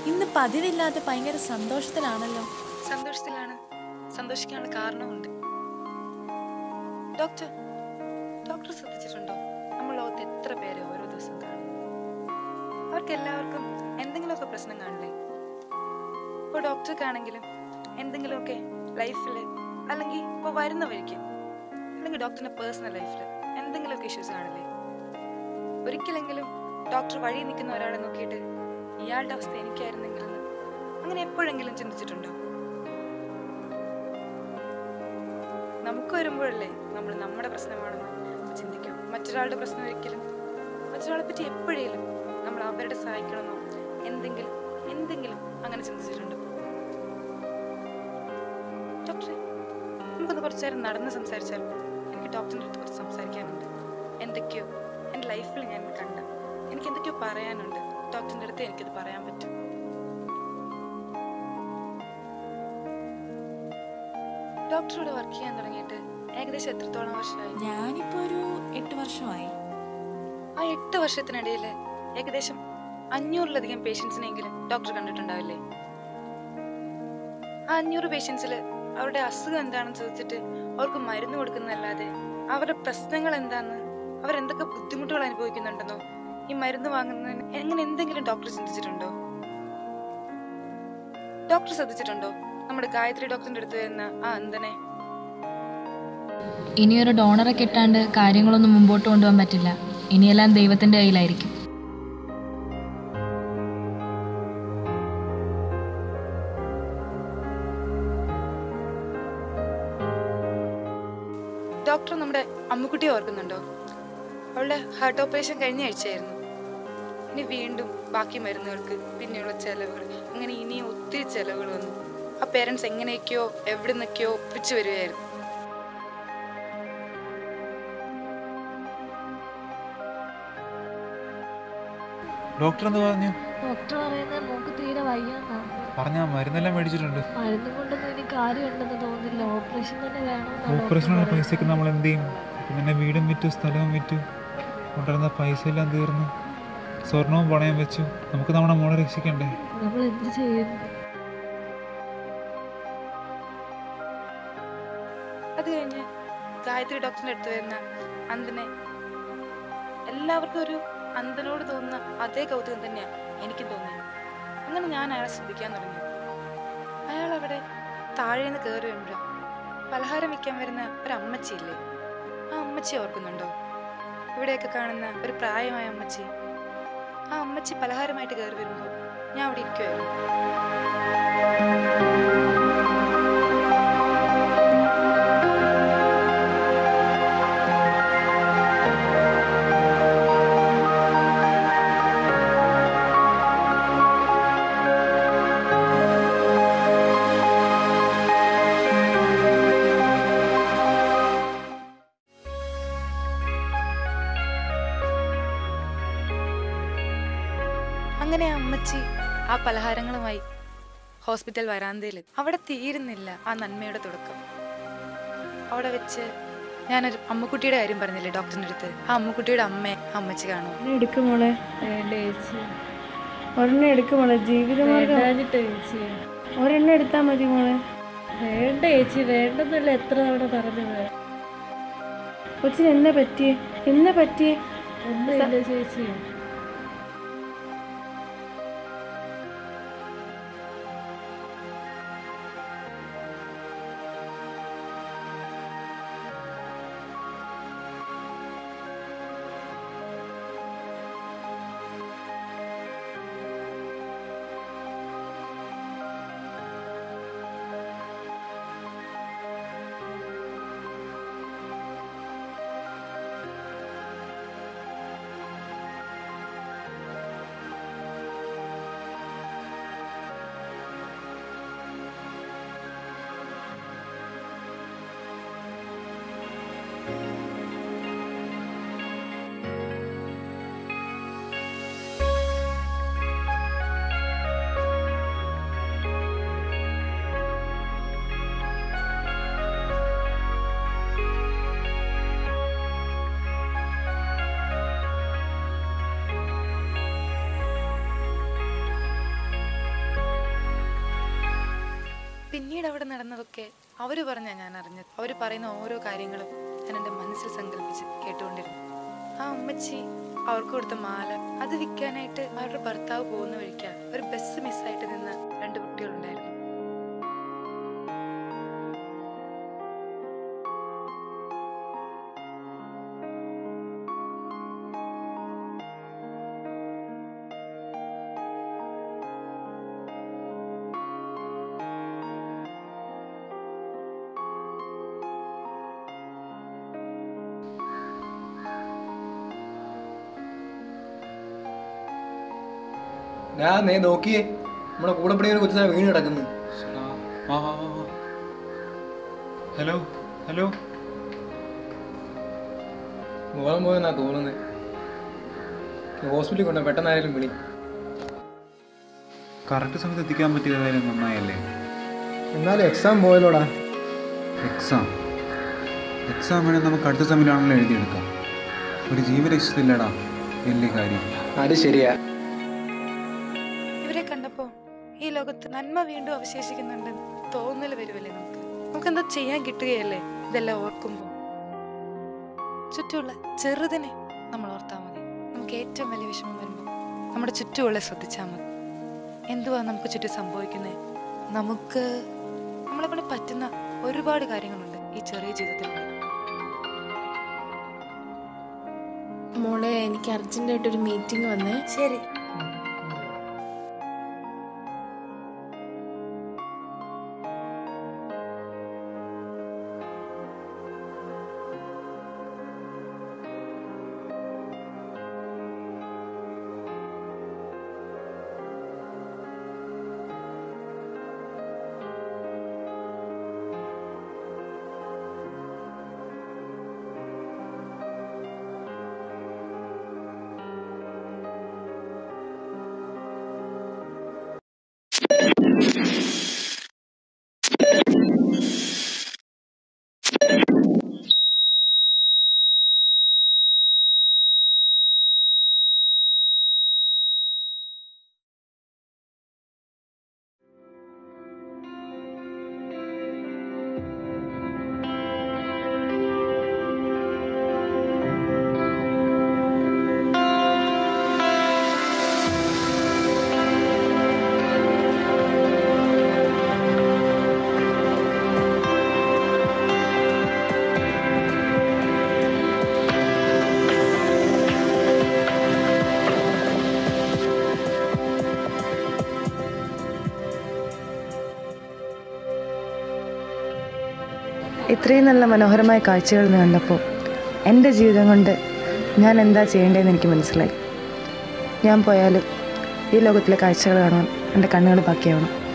ഇന്ന് പതിവില്ലാതെ ഭയങ്കര സന്തോഷത്തിലാണല്ലോ സന്തോഷത്തിലാണ് സന്തോഷിക്കാനുള്ള കാരണമുണ്ട് ഡോക്ടർ ഡോക്ടർ ശ്രദ്ധിച്ചിട്ടുണ്ടോ നമ്മൾ ലോകത്ത് എത്ര പേരെ ഓരോ ദിവസം കാണും അവർക്ക് എല്ലാവർക്കും എന്തെങ്കിലുമൊക്കെ പ്രശ്നം കാണില്ലേ ഇപ്പോൾ ഡോക്ടർക്കാണെങ്കിലും എന്തെങ്കിലുമൊക്കെ ലൈഫിൽ അല്ലെങ്കിൽ ഇപ്പോൾ വരുന്ന വഴിക്ക് അല്ലെങ്കിൽ ഡോക്ടറിന്റെ പേഴ്സണൽ ലൈഫിൽ എന്തെങ്കിലുമൊക്കെ ഇഷ്യൂസ് കാണില്ലേ ഒരിക്കലെങ്കിലും ഡോക്ടർ വഴി നിൽക്കുന്ന ഒരാളെ നോക്കിയിട്ട് ഇയാളുടെ അവസ്ഥ എനിക്കായിരുന്നെങ്കിലെന്ന് അങ്ങനെ എപ്പോഴെങ്കിലും ചിന്തിച്ചിട്ടുണ്ടോ നമുക്ക് വരുമ്പോഴല്ലേ നമ്മൾ നമ്മുടെ പ്രശ്നമാണെന്ന് ചിന്തിക്കും മറ്റൊരാളുടെ പ്രശ്നം ഒരിക്കലും മറ്റൊരാളെ പറ്റി എപ്പോഴേലും നമ്മൾ അവരുടെ സഹായിക്കണമെന്നോ എന്തെങ്കിലും എന്തെങ്കിലും അങ്ങനെ ചിന്തിച്ചിട്ടുണ്ടോ ഡോക്ടറെ നമുക്കൊന്ന് കുറച്ചു നേരം നടന്ന് സംസാരിച്ചാൽ എനിക്ക് ഡോക്ടറിൻ്റെ അടുത്ത് കുറച്ച് സംസാരിക്കാനുണ്ട് എന്തൊക്കെയോ എൻ്റെ ലൈഫിൽ ഞാൻ കണ്ട എനിക്ക് എന്തൊക്കെയോ പറയാനുണ്ട് ഡോക്ടറിൻ്റെ അടുത്ത് എനിക്കത് പറയാൻ പറ്റും ഡോക്ടറോട് വർക്ക് ചെയ്യാൻ തുടങ്ങിയിട്ട് ഏകദേശം എത്രത്തോളം വർഷമായി ഞാനിപ്പോ ഒരു എട്ട് വർഷമായി ആ എട്ട് വർഷത്തിനിടയിൽ ഏകദേശം അഞ്ഞൂറിലധികം പേഷ്യൻസിനെങ്കിലും ഡോക്ടർ കണ്ടിട്ടുണ്ടാവില്ലേ ആ അഞ്ഞൂറ് പേഷ്യൻസിൽ അവരുടെ അസുഖം എന്താണെന്ന് ചോദിച്ചിട്ട് അവർക്ക് മരുന്ന് കൊടുക്കുന്നതല്ലാതെ അവരുടെ പ്രശ്നങ്ങൾ എന്താണെന്ന് അവരെന്തൊക്കെ ബുദ്ധിമുട്ടുകൾ അനുഭവിക്കുന്നുണ്ടെന്നോ ഈ മരുന്ന് വാങ്ങുന്നതിന് എങ്ങനെ എന്തെങ്കിലും ഡോക്ടർ ചിന്തിച്ചിട്ടുണ്ടോ ഡോക്ടർ ശ്രദ്ധിച്ചിട്ടുണ്ടോ നമ്മുടെ ഗായത്രി ഡോക്ടറിന്റെ അടുത്ത് വരുന്ന ആ അന്തനെ ഇനിയൊരു ഡോണറെ കിട്ടാണ്ട് കാര്യങ്ങളൊന്നും മുമ്പോട്ട് കൊണ്ടുപോകാൻ പറ്റില്ല ഇനിയെല്ലാം ദൈവത്തിന്റെ കയ്യിലായിരിക്കും ഡോക്ടർ നമ്മുടെ അമ്മുക്കുട്ടിയെ ഓർക്കുന്നുണ്ടോ അവളുടെ ഹാർട്ട് ഓപ്പറേഷൻ കഴിഞ്ഞ ആഴ്ചയായിരുന്നു ഇനി വീണ്ടും ബാക്കി മരുന്നുകൾക്ക് പിന്നെയുള്ള ചെലവുകൾ അങ്ങനെ ഇനിയും ഒത്തിരി ചെലവുകൾ വന്നു ആ പേരൻസ് എങ്ങനെയൊക്കെയോ എവിടെ നിന്നൊക്കെയോ ഒപ്പിച്ചു വരികയായിരുന്നു ഡോക്ടർ എന്ത് പറഞ്ഞു ഡോക്ടർ പറയുന്നത് മോക്ക് തീരെ വയ്യാന്നാ പറഞ്ഞാ മരുന്നെല്ലാം മേടിച്ചിട്ടുണ്ട് മരുന്നും കൊണ്ടൊന്നും ഇനി കാര്യമുണ്ടെന്ന് തോന്നുന്നില്ല ഓപ്പറേഷൻ തന്നെ വേണമെന്നാ ഓപ്പറേഷനുള്ള ഡോക്ടർ പൈസക്ക് നമ്മൾ എന്ത് ചെയ്യും പിന്നെ വീടും വിറ്റു സ്ഥലവും വിറ്റു കൊണ്ടുവരുന്ന പൈസ എല്ലാം തീർന്നു സ്വർണവും പണയം വെച്ചു നമുക്ക് നമ്മുടെ മോളെ രക്ഷിക്കണ്ടേ പറയുന്നത്. നമ്മൾ എന്ത് ചെയ്യും അത് കഴിഞ്ഞ് ഗായത്രി ഡോക്ടറിന്റെ അടുത്ത് വരുന്ന അന്തനെ എല്ലാവർക്കും ഒരു അന്തനോട് തോന്നുന്ന അതേ കൗതുകം തന്നെയാണ് എനിക്കും തോന്നിയത് അങ്ങനെ ഞാൻ അയാളെ ശ്രദ്ധിക്കാൻ തുടങ്ങി അയാൾ അവിടെ താഴേന്ന് കയറി വരുമ്പോഴോ പലഹാരം വിൽക്കാൻ വരുന്ന ഒരു അമ്മച്ചിയില്ലേ ആ അമ്മച്ചി ഓർക്കുന്നുണ്ടോ ഇവിടെയൊക്കെ കാണുന്ന ഒരു പ്രായമായ അമ്മച്ചി ആ അമ്മച്ചി പലഹാരമായിട്ട് കയറി വരുമ്പോൾ ഞാൻ അവിടെ ഇരിക്കുമായിരുന്നു അങ്ങനെ ആ അമ്മച്ചി ആ പലഹാരങ്ങളുമായി ഹോസ്പിറ്റൽ വരാന്തയിൽ അവിടെ തീരുന്നില്ല ആ നന്മയുടെ തുടക്കം അവിടെ വെച്ച് ഞാനൊരു അമ്മുക്കുട്ടിയുടെ കാര്യം പറഞ്ഞില്ലേ ഡോക്ടറിന്റെ അടുത്ത് ആ അമ്മുക്കുട്ടിയുടെ അമ്മയെ ആ അമ്മച്ചി കാണും ഒരെണ്ണം എടുക്ക് മോളെ വേണ്ട ചേച്ചി ഒരെണ്ണം എടുക്ക് മോളെ ജീവിതമാർഗം വേണ്ടാഞ്ഞിട്ട് ചേച്ചി ഒരെണ്ണം എടുത്താൽ മതി മോളെ വേണ്ട ചേച്ചി വേണ്ടെന്നല്ല എത്ര തവണ പറഞ്ഞത് കൊച്ചിന് എന്നാ പറ്റിയേ എന്നാ പറ്റിയേ ഒന്നുമില്ല ചേച്ചി പിന്നീട് അവിടെ നടന്നതൊക്കെ അവർ പറഞ്ഞാ ഞാൻ അറിഞ്ഞത് അവർ പറയുന്ന ഓരോ കാര്യങ്ങളും ഞാൻ എൻ്റെ മനസ്സിൽ സങ്കല്പിച്ച് കേട്ടുകൊണ്ടിരുന്നു ആ ഉമ്മച്ചി അവർക്ക് കൊടുത്ത മാല അത് വിൽക്കാനായിട്ട് അവരുടെ ഭർത്താവ് പോകുന്ന വഴിക്ക് ഒരു ബസ് മിസ്സായിട്ട് നിന്ന രണ്ട് കുട്ടികളുണ്ടായിരുന്നു ഞാൻ നേ നോക്കിയേ നമ്മുടെ കൂടെ പഠിക്കുന്ന ഒരു കൊച്ചിനെ വീണ് കിടക്കുന്നു ശ്ശെടാ, വാ വാ വാ വാ ഹലോ ഹലോ മോളം പോയെന്നാ തോന്നുന്നത് ഹോസ്പിറ്റലിൽ കൊണ്ട പെട്ടെന്ന് ആരെങ്കിലും വിളി കറക്റ്റ് സമയത്ത് എത്തിക്കാൻ പറ്റിയതായാലും നന്നായല്ലേ എന്നാലും എക്സാം പോയല്ലോടാ എക്സാം എക്സാം വേണേൽ നമുക്ക് അടുത്ത സമയമാണല്ലോ എഴുതിയെടുക്കാം ഒരു ജീവൻ രക്ഷിച്ചില്ലടാ വലിയ കാര്യം അത് ശരിയാ ഇവരെ കണ്ടപ്പോ ഈ ലോകത്ത് നന്മ വീണ്ടും അവശേഷിക്കുന്നുണ്ടെന്ന് തോന്നൽ വരുമല്ലേ നമുക്ക് നമുക്ക് എന്താ ചെയ്യാൻ കിട്ടുകയല്ലേ ഇതെല്ലാം ഓർക്കുമ്പോൾ ചുറ്റുമുള്ള ചെറുതിനെ നമ്മൾ ഓർത്താൽ മതി നമുക്ക് ഏറ്റവും വലിയ വിഷമം വരുമ്പോൾ നമ്മുടെ ചുറ്റുമുള്ള ശ്രദ്ധിച്ചാൽ മതി എന്തുവാ നമുക്ക് ചുറ്റും സംഭവിക്കുന്നത് നമുക്ക് നമ്മളെ കൊണ്ട് പറ്റുന്ന ഒരുപാട് കാര്യങ്ങളുണ്ട് ഈ ചെറിയ ജീവിതത്തിൽ മോളെ എനിക്ക് അർജന്റായിട്ട് ഒരു മീറ്റിംഗ് വന്നേ ശരി ഇത്രയും നല്ല മനോഹരമായ കാഴ്ചകൾ ഇന്ന് കണ്ടപ്പോൾ എൻ്റെ ജീവിതം കൊണ്ട് ഞാൻ എന്താ ചെയ്യേണ്ടതെന്ന് എനിക്ക് മനസ്സിലായി ഞാൻ പോയാലും ഈ ലോകത്തിലെ കാഴ്ചകൾ കാണാൻ എൻ്റെ കണ്ണുകൾ ബാക്കിയാവണം